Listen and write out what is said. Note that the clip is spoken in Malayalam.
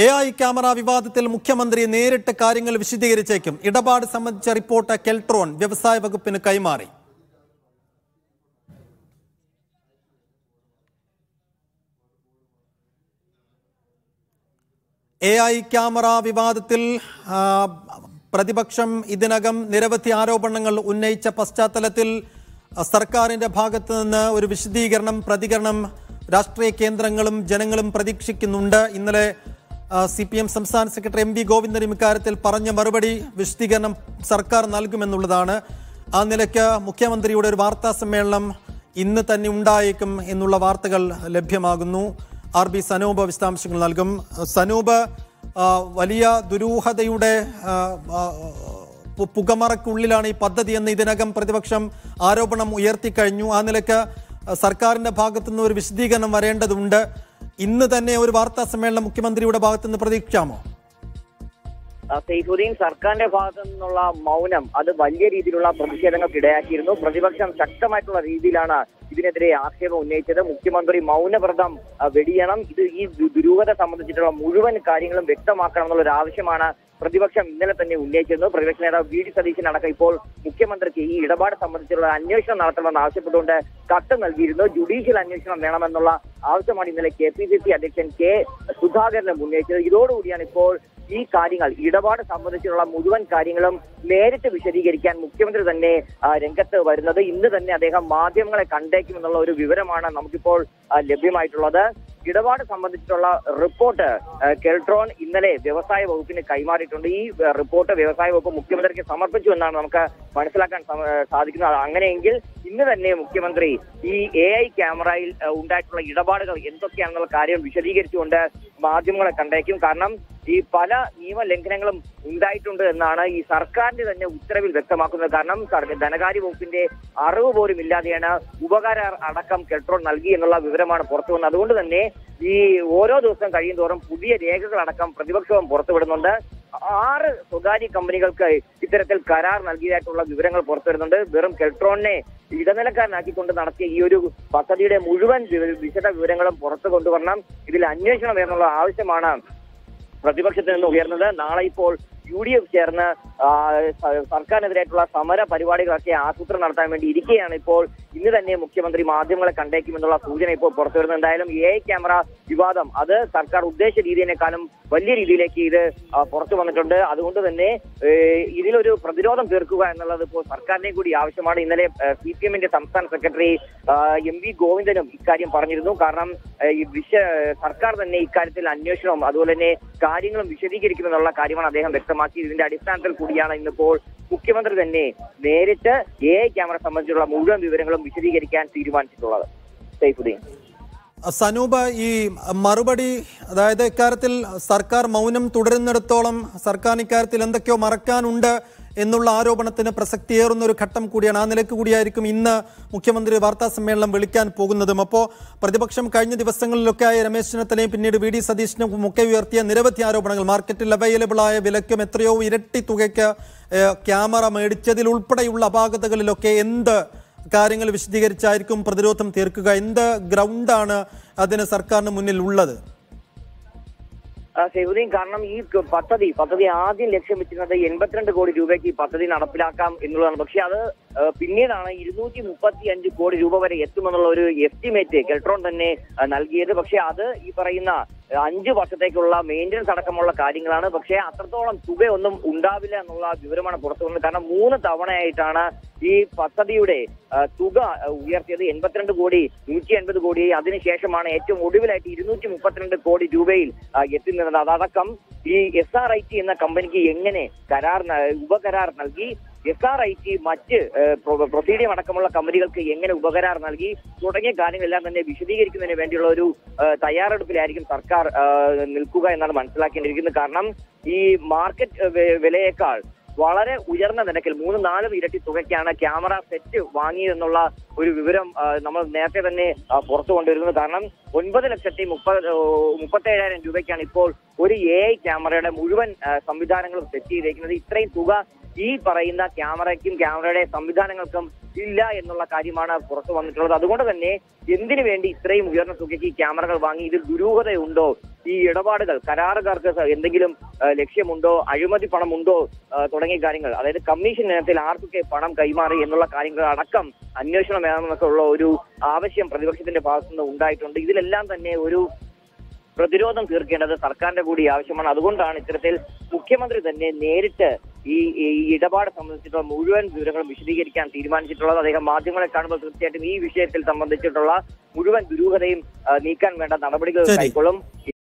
എ ഐ ക്യാമറ വിവാദത്തിൽ മുഖ്യമന്ത്രി നേരിട്ട് കാര്യങ്ങൾ വിശദീകരിച്ചേക്കും ഇടപാട് സംബന്ധിച്ച റിപ്പോർട്ട് കെൽട്രോൺ വ്യവസായ വകുപ്പിന് കൈമാറി എ ഐ ക്യാമറ വിവാദത്തിൽ ആ, പ്രതിപക്ഷം ഇതിനകം നിരവധി ആരോപണങ്ങൾ ഉന്നയിച്ച പശ്ചാത്തലത്തിൽ ആ, സർക്കാരിന്റെ ഭാഗത്ത് നിന്ന് ഒരു വിശദീകരണം പ്രതികരണം രാഷ്ട്രീയ കേന്ദ്രങ്ങളും ജനങ്ങളും പ്രതീക്ഷിക്കുന്നുണ്ട് ഇന്നലെ സി പി എം സംസ്ഥാന സെക്രട്ടറി എം വി ഗോവിന്ദനും ഇക്കാര്യത്തിൽ പറഞ്ഞ മറുപടി വിശദീകരണം സർക്കാർ നൽകുമെന്നുള്ളതാണ് ആ നിലയ്ക്ക് മുഖ്യമന്ത്രിയുടെ ഒരു വാർത്താ സമ്മേളനം ഇന്ന് തന്നെ ഉണ്ടായേക്കും എന്നുള്ള വാർത്തകൾ ലഭ്യമാകുന്നു ആർ ബി സനൂപ് വിശദാംശങ്ങൾ നൽകും സനൂപ് ആ, വലിയ ദുരൂഹതയുടെ ആ, ആ, പു- പുകമറയ്ക്കുള്ളിലാണ് ഈ പദ്ധതി എന്ന് ഇതിനകം പ്രതിപക്ഷം ആരോപണം ഉയർത്തിക്കഴിഞ്ഞു ആ നിലയ്ക്ക് സർക്കാരിന്റെ ഭാഗത്തുനിന്ന് ഒരു വിശദീകരണം വരേണ്ടതുണ്ട് ഇന്ന് തന്നെ ഒരു വാർത്താ സമ്മേളനം മുഖ്യമന്ത്രിയുടെ ഭാഗത്തുനിന്ന് പ്രതീക്ഷിക്കാമോ ആ, സൈഫുദ്ദീൻ സർക്കാരിന്റെ ഭാഗത്തു നിന്നുള്ള മൗനം അത് വലിയ രീതിയിലുള്ള പ്രതിഷേധങ്ങൾക്ക് ഇടയാക്കിയിരുന്നു പ്രതിപക്ഷം ശക്തമായിട്ടുള്ള രീതിയിലാണ് ഇതിനെതിരെ ആക്ഷേപം ഉന്നയിച്ചത് മുഖ്യമന്ത്രി മൗനവ്രതം ആ, വെടിയണം ഇത് ഈ ദു- ദുരൂഹത സംബന്ധിച്ചിട്ടുള്ള മുഴുവൻ കാര്യങ്ങളും വ്യക്തമാക്കണം എന്നുള്ള ഒരു ആവശ്യമാണ് പ്രതിപക്ഷം ഇന്നലെ തന്നെ ഉന്നയിച്ചിരുന്നു പ്രതിപക്ഷ നേതാവ് വി ഡി സതീശൻ അടക്കം ഇപ്പോൾ മുഖ്യമന്ത്രിക്ക് ഈ ഇടപാട് സംബന്ധിച്ചുള്ള അന്വേഷണം നടത്തണമെന്ന് ആവശ്യപ്പെട്ടുകൊണ്ട് കത്ത് നൽകിയിരുന്നു ജുഡീഷ്യൽ അന്വേഷണം വേണമെന്നുള്ള ആവശ്യമാണ് ഇന്നലെ കെ പി സി സി അധ്യക്ഷൻ കെ സുധാകരനും ഉന്നയിച്ചത് ഇതോടുകൂടിയാണ് ഇപ്പോൾ ഈ കാര്യങ്ങൾ ഇടപാട് സംബന്ധിച്ചുള്ള മുഴുവൻ കാര്യങ്ങളും നേരിട്ട് വിശദീകരിക്കാൻ മുഖ്യമന്ത്രി തന്നെ ആ, രംഗത്ത് വരുന്നത് ഇന്ന് തന്നെ അദ്ദേഹം മാധ്യമങ്ങളെ കണ്ടേക്കുമെന്നുള്ള ഒരു വിവരമാണ് നമുക്കിപ്പോൾ ആ, ലഭ്യമായിട്ടുള്ളത് ഇടപാട് സംബന്ധിച്ചിട്ടുള്ള റിപ്പോർട്ട് ആ, കെൽട്രോൺ ഇന്നലെ വ്യവസായ വകുപ്പിന് കൈമാറിയിട്ടുണ്ട് ഈ ആ, റിപ്പോർട്ട് വ്യവസായ വകുപ്പ് മുഖ്യമന്ത്രിക്ക് സമർപ്പിച്ചു എന്നാണ് നമുക്ക് മനസ്സിലാക്കാൻ സമ- ആ, സാധിക്കുന്നത് അങ്ങനെയെങ്കിൽ ഇന്ന് തന്നെ മുഖ്യമന്ത്രി ഈ എ ഐ ക്യാമറയിൽ ആ, ഉണ്ടായിട്ടുള്ള ഇടപാടുകൾ എന്തൊക്കെയാണെന്നുള്ള കാര്യം വിശദീകരിച്ചുകൊണ്ട് മാധ്യമങ്ങളെ കണ്ടേക്കും കാരണം ഈ പല നിയമലംഘനങ്ങളും ഉണ്ടായിട്ടുണ്ട് എന്നാണ് ഈ സർക്കാരിന്റെ തന്നെ ഉത്തരവിൽ വ്യക്തമാക്കുന്നത് കാരണം സർ- ധനകാര്യ വകുപ്പിന്റെ അറിവ് പോലും ഇല്ലാതെയാണ് ഉപകാര അടക്കം കെട്രോൺ നൽകി എന്നുള്ള വിവരമാണ് പുറത്തു വന്നത് അതുകൊണ്ട് തന്നെ ഈ ഓരോ ദിവസം കഴിയും തോറും പുതിയ രേഖകളടക്കം പ്രതിപക്ഷവും പുറത്തുവിടുന്നുണ്ട് ആറ് സ്വകാര്യ കമ്പനികൾക്ക് ഇത്തരത്തിൽ കരാർ നൽകിയതായിട്ടുള്ള വിവരങ്ങൾ പുറത്തുവരുന്നുണ്ട് വെറും കെൽട്രോണിനെ ഇടനിലക്കാരനാക്കിക്കൊണ്ട് നടത്തിയ ഈ ഒരു പദ്ധതിയുടെ മുഴുവൻ വി- വിശദ വിവരങ്ങളും പുറത്തു കൊണ്ടുവരണം ഇതിൽ അന്വേഷണം എന്നുള്ള ആവശ്യമാണ് പ്രതിപക്ഷത്തിൽ നിന്ന് ഉയർന്നത് നാളെ ഇപ്പോൾ യു ഡി എഫ് ചേർന്ന് ആ, സ- സർക്കാരിനെതിരായിട്ടുള്ള സമര പരിപാടികളൊക്കെ ആസൂത്രണം നടത്താൻ വേണ്ടി ഇരിക്കുകയാണ് ഇപ്പോൾ ഇന്ന് തന്നെ മുഖ്യമന്ത്രി മാധ്യമങ്ങളെ കണ്ടേക്കുമെന്നുള്ള സൂചന ഇപ്പോൾ പുറത്തു വരുന്നത് എന്തായാലും എ ഐ ക്യാമറ വിവാദം അത് സർക്കാർ ഉദ്ദേശിച്ച രീതിയിനേക്കാളും വലിയ രീതിയിലേക്ക് ഇത് ആ, പുറത്തു വന്നിട്ടുണ്ട് അതുകൊണ്ട് തന്നെ ഏ, ഇതിലൊരു പ്രതിരോധം തീർക്കുക എന്നുള്ളത് ഇപ്പോൾ സർക്കാരിനെ കൂടി ആവശ്യമാണ് ഇന്നലെ സി പി എമ്മിന്റെ സംസ്ഥാന സെക്രട്ടറി ആ, എം വി ഗോവിന്ദനും ഇക്കാര്യം പറഞ്ഞിരുന്നു കാരണം ഏ, ഈ വിശ സർക്കാർ തന്നെ ഇക്കാര്യത്തിൽ അന്വേഷണവും അതുപോലെ തന്നെ കാര്യങ്ങളും വിശദീകരിക്കുമെന്നുള്ള കാര്യമാണ് അദ്ദേഹം വ്യക്തമാക്കി ഇതിന്റെ അടിസ്ഥാനത്തിൽ കൂടിയാണ് ഇന്നിപ്പോൾ മുഖ്യമന്ത്രി തന്നെ നേരിട്ട് എ ഐ ക്യാമറ സംബന്ധിച്ചുള്ള മുഴുവൻ വിവരങ്ങളും വിശദീകരിക്കാൻ തീരുമാനിച്ചിട്ടുള്ളത് സൈഫുദ്ദീൻ സനൂപ ഈ മറുപടി അതായത് ഇക്കാര്യത്തിൽ സർക്കാർ മൗനം തുടരുന്നിടത്തോളം സർക്കാർ ഇക്കാര്യത്തിൽ എന്തൊക്കെയോ മറക്കാനുണ്ട് എന്നുള്ള ആരോപണത്തിന് പ്രസക്തിയേറുന്ന ഒരു ഘട്ടം കൂടിയാണ് ആ നിലയ്ക്ക് കൂടിയായിരിക്കും ഇന്ന് മുഖ്യമന്ത്രി വാർത്താ സമ്മേളനം വിളിക്കാൻ പോകുന്നതും അപ്പോൾ പ്രതിപക്ഷം കഴിഞ്ഞ ദിവസങ്ങളിലൊക്കെ ആയ രമേശ് ചെന്നിത്തലയും പിന്നീട് വി ഡി സതീശനും ഒക്കെ ഉയർത്തിയ നിരവധി ആരോപണങ്ങൾ മാർക്കറ്റിൽ അവൈലബിൾ ആയ വിലയ്ക്കും എത്രയോ ഇരട്ടി തുകയ്ക്ക് ഏഹ്, ക്യാമറ മേടിച്ചതിൽ ഉൾപ്പെടെയുള്ള അപാകതകളിലൊക്കെ എന്ത് കാര്യങ്ങൾ വിശദീകരിച്ചായിരിക്കും പ്രതിരോധം തീർക്കുക എന്ത് ഗ്രൗണ്ടാണ് അതിന് സർക്കാരിന് മുന്നിൽ ഉള്ളത് ആ, സൈഫുദ്ദീൻ കാരണം ഈ ക- പദ്ധതി പദ്ധതി ആദ്യം ലക്ഷ്യം വെച്ചിരുന്നത് എൺപത്തിരണ്ട് കോടി രൂപയ്ക്ക് ഈ പദ്ധതി നടപ്പിലാക്കാം എന്നുള്ളതാണ് പക്ഷെ അത് ആ, പിന്നീടാണ് ഇരുന്നൂറ്റി മുപ്പത്തി അഞ്ച് കോടി രൂപ വരെ എത്തുമെന്നുള്ള ഒരു എസ്റ്റിമേറ്റ് കെൽട്രോൺ തന്നെ ആ, നൽകിയത് പക്ഷെ അത് ഈ പറയുന്ന ആ, അഞ്ച് വർഷത്തേക്കുള്ള മെയിൻ്റനൻസ് അടക്കമുള്ള കാര്യങ്ങളാണ് പക്ഷെ അത്രത്തോളം തുകയൊന്നും ഉണ്ടാവില്ല എന്നുള്ള വിവരമാണ് പുറത്തു വന്നത് കാരണം മൂന്ന് തവണയായിട്ടാണ് ഈ പദ്ധതിയുടെ ആ, തുക ആ, ഉയർത്തിയത് എൺപത്തിരണ്ട് കോടി നൂറ്റി അൻപത് കോടി അതിനുശേഷമാണ് ഏറ്റവും ഒടുവിലായിട്ട് ഇരുന്നൂറ്റി മുപ്പത്തിരണ്ട് കോടി രൂപയിൽ ആ, എത്തുന്നത് അതടക്കം ഈ എസ് ആർ ഐ ടി എന്ന കമ്പനിക്ക് എങ്ങനെ കരാർ ന- ഉപകരാർ നൽകി എസ് ആർ ഐ ടി മറ്റ് പ്രൊസീഡിയം അടക്കമുള്ള കമ്പനികൾക്ക് എങ്ങനെ ഉപകരാർ നൽകി തുടങ്ങിയ കാര്യങ്ങളെല്ലാം തന്നെ വിശദീകരിക്കുന്നതിന് വേണ്ടിയുള്ള ഒരു ആ, തയ്യാറെടുപ്പിലായിരിക്കും സർക്കാർ ആ, നിൽക്കുക എന്നാണ് മനസ്സിലാക്കേണ്ടിയിരിക്കുന്നത് കാരണം ഈ മാർക്കറ്റ് വെ- വിലയേക്കാൾ വളരെ ഉയർന്ന നിരക്കിൽ മൂന്ന് നാല് ഇരട്ടി തുകയ്ക്കാണ് ക്യാമറ സെറ്റ് വാങ്ങിയതെന്നുള്ള ഒരു വിവരം ആ, നമ്മൾ നേരത്തെ തന്നെ ആ, പുറത്തു കൊണ്ടുവരുന്നത് കാരണം ഒൻപത് ലക്ഷത്തി മുപ്പത് മുപ്പത്തേഴായിരം രൂപയ്ക്കാണ് ഇപ്പോൾ ഒരു എ ഐ ക്യാമറയുടെ മുഴുവൻ ആ, സംവിധാനങ്ങളും സെറ്റ് ചെയ്തേക്കുന്നത് ഇത്രയും തുക ഈ പറയുന്ന ക്യാമറയ്ക്കും ക്യാമറയുടെ സംവിധാനങ്ങൾക്കും ഇല്ല എന്നുള്ള കാര്യമാണ് പുറത്തു വന്നിട്ടുള്ളത് അതുകൊണ്ട് തന്നെ എന്തിനു വേണ്ടി ഇത്രയും ഉയർന്ന തുകയ്ക്ക് ഈ ക്യാമറകൾ വാങ്ങി ഇതിൽ ദുരൂഹതയുണ്ടോ ഈ ഇടപാടുകൾ കരാറുകാർക്ക് സ- എന്തെങ്കിലും ആ, ലക്ഷ്യമുണ്ടോ അഴിമതി പണമുണ്ടോ ആ, തുടങ്ങിയ കാര്യങ്ങൾ അതായത് കമ്മീഷൻ ഇനത്തിൽ ആർക്കൊക്കെ പണം കൈമാറി എന്നുള്ള കാര്യങ്ങൾ അടക്കം അന്വേഷണം വേണമെന്നൊക്കെ ഉള്ള ഒരു ആവശ്യം പ്രതിപക്ഷത്തിന്റെ ഭാഗത്തുനിന്ന് ഉണ്ടായിട്ടുണ്ട് ഇതിലെല്ലാം തന്നെ ഒരു പ്രതിരോധം തീർക്കേണ്ടത് സർക്കാരിന്റെ കൂടി ആവശ്യമാണ് അതുകൊണ്ടാണ് ഇത്തരത്തിൽ മുഖ്യമന്ത്രി തന്നെ നേരിട്ട് ഈ ഈ ഇടപാട് സംബന്ധിച്ചിട്ടുള്ള മുഴുവൻ വിവരങ്ങളും വിശദീകരിക്കാൻ തീരുമാനിച്ചിട്ടുള്ളത് അദ്ദേഹം മാധ്യമങ്ങളെ കാണുമ്പോൾ തീർച്ചയായിട്ടും ഈ വിഷയത്തിൽ സംബന്ധിച്ചിട്ടുള്ള മുഴുവൻ ദുരൂഹതയും ആ, നീക്കാൻ വേണ്ട നടപടികൾ ശരി. കൈക്കൊള്ളും